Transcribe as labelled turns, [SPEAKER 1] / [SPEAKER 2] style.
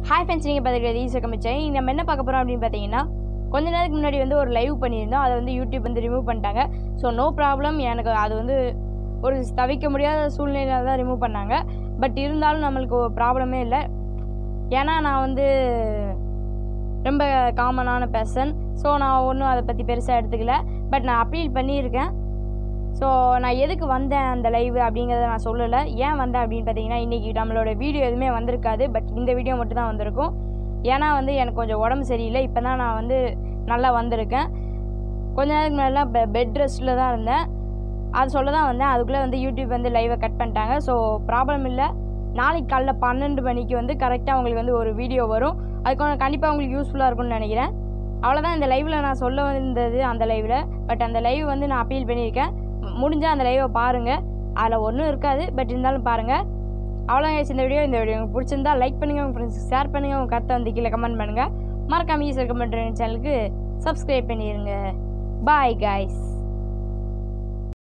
[SPEAKER 1] hi friends நீங்கள் பார்த்துக்கிறது ஈஸோ மிச்சம் நம்ம என்ன பார்க்க போகிறோம் அப்படின்னு பார்த்தீங்கன்னா கொஞ்ச நேரத்துக்கு முன்னாடி வந்து ஒரு லைவ் பண்ணியிருந்தோம் அதை வந்து யூடியூப் வந்து ரிமூவ் பண்ணிட்டாங்க ஸோ நோ ப்ராப்ளம் எனக்கு அது வந்து ஒரு தவிக்க முடியாத சூழ்நிலையில தான் ரிமூவ் பண்ணாங்க பட் இருந்தாலும் நம்மளுக்கு ஒரு ப்ராப்ளமே இல்லை ஏன்னா நான் வந்து ரொம்ப காமனான பர்சன் ஸோ நான் ஒன்றும் அதை பற்றி பெருசாக எடுத்துக்கல பட் நான் அப்பீல் பண்ணியிருக்கேன் ஸோ நான் எதுக்கு வந்தேன் அந்த லைவ் அப்படிங்கிறத நான் சொல்லலை ஏன் வந்தேன் அப்படின்னு பார்த்தீங்கன்னா இன்றைக்கி நம்மளோட வீடியோ எதுவுமே வந்திருக்காது பட் இந்த வீடியோ மட்டும் தான் வந்திருக்கும் ஏன்னா வந்து எனக்கு கொஞ்சம் உடம்பு சரியில்லை இப்போ தான் நான் வந்து நல்லா வந்திருக்கேன் கொஞ்ச நேரத்துக்கு முன்னாடிலாம் பெ பெட் ரெஸ்ட்டில் தான் இருந்தேன் அது சொல்ல தான் வந்தேன் அதுக்குள்ளே வந்து யூடியூப் வந்து லைவை கட் பண்ணிட்டாங்க ஸோ ப்ராப்ளம் இல்லை நாளைக்கு காலைல பன்னெண்டு மணிக்கு வந்து கரெக்டாக உங்களுக்கு வந்து ஒரு வீடியோ வரும் அதுக்கு கண்டிப்பாக உங்களுக்கு யூஸ்ஃபுல்லாக இருக்கும்னு நினைக்கிறேன் அவ்வளோதான் இந்த லைவில் நான் சொல்ல வந்தது அந்த லைவில் பட் அந்த லைவ் வந்து நான் அப்பீல் பண்ணியிருக்கேன் முடிஞ்சால் அந்த லைவை பாருங்கள் அதில் ஒன்றும் இருக்காது பட் இருந்தாலும் பாருங்கள் அவ்வளோ இந்த வீடியோ இந்த வீடியோ உங்களுக்கு பிடிச்சிருந்தா லைக் பண்ணுங்கள் உங்கள் ஃப்ரெண்ட்ஸுக்கு ஷேர் பண்ணுங்கள் உங்கள் கருத்தை வந்து கீழே கமெண்ட் பண்ணுங்கள் மறக்காம ஈஸியாக கமெண்ட் சேனலுக்கு சப்ஸ்கிரைப் பண்ணிடுங்க பாய் காய்ஸ்